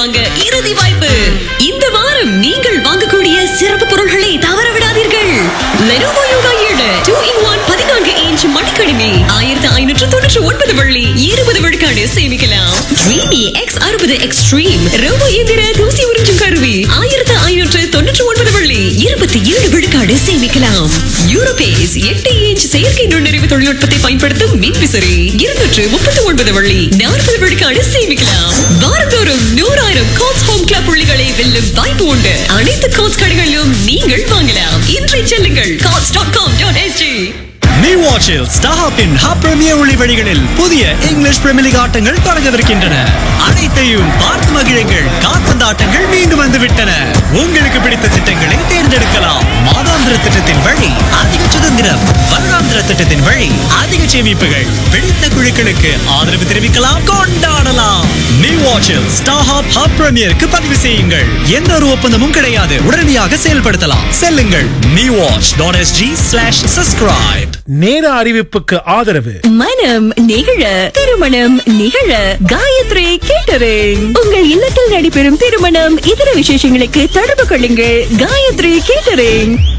வாங்க இறுதி வாய்ப்பு இந்த வாரம் நீங்கள் வாங்கக்கூடிய சிறப்பு பொருள்களை தவற விடாதீர்கள் லெனோவோ யோகா ஏழு டூ இன் ஒன் பதினான்கு இன்ச் மடிக்கணினி ஆயிரத்து ஐநூற்று தொண்ணூற்று ஒன்பது வள்ளி இருபது விழுக்காடு சேமிக்கலாம் ட்ரீமி எக்ஸ் அறுபது எக்ஸ்ட்ரீம் ரோபோ இயந்திர தூசி உறிஞ்சும் கருவி ஆயிரத்து ஐநூற்று தொண்ணூற்று ஒன்பது வள்ளி இருபத்தி ஏழு விழுக்காடு சேமிக்கலாம் யூரோபேஸ் எட்டு இன்ச் செயற்கை நுண்ணறிவு தொழில்நுட்பத்தை பயன்படுத்தும் மின்விசிறி இருநூற்று முப்பத்தி ஒன்பது வள்ளி நாற்பது விழுக்காடு சேமிக்கலாம் வாரந்தோறும் நூறாயிரம் கோட்ஸ் ஹோம் கிளப் புள்ளிகளை வெல்லும் வாய்ப்பு உண்டு அனைத்து கோட்ஸ் கடைகளிலும் நீங்கள் வாங்கலாம் இன்றை செல்லுங்கள் காட்ஸ் dot com dot SG new வாட்சில் ஸ்டாஹாப்பின் ஹாப் பிரீமியர் ஒளி வழிகளில் புதிய இங்கிலீஷ் பிரீமியர் லீக் ஆட்டங்கள் தொடங்கவிருக்கின்றன அனைத்தையும் பார்த்து மகிழுங்கள் கால்பந்து ஆட்டங்கள் மீண்டும் வந்து விட்டன உங்களுக்கு பிடித்த திட்டங்களை தேர்ந்தெடுக்கலாம் மாதாந்திர திட்டத்தின் வழி அதிக சுதந்திரம் வருடாந்திர திட்டத்தின் வழி அதிக சேமிப்புகள் பிடித்த குழுக்களுக்கு ஆதரவு தெரிவிக்கலாம் கொண்டாடலாம் நியூ வாட்சில் ஸ்டாஹாப் ஹாப் பிரீமியருக்கு பதிவு செய்யுங்கள் எந்த ஒரு ஒப்பந்தமும் கிடையாது உடனடியாக செயல்படுத்தலாம் செல்லுங்கள் new watch dot SG slash subscribe நேர அறிவிப்புக்கு ஆதரவு மனம் நிகழ திருமணம் நிகழ காயத்ரி கேட்டரிங் உங்கள் இல்லத்தில் நடைபெறும் திருமணம் இதர விசேஷங்களுக்கு தொடர்பு கொள்ளுங்கள் காயத்ரி கேட்டரிங்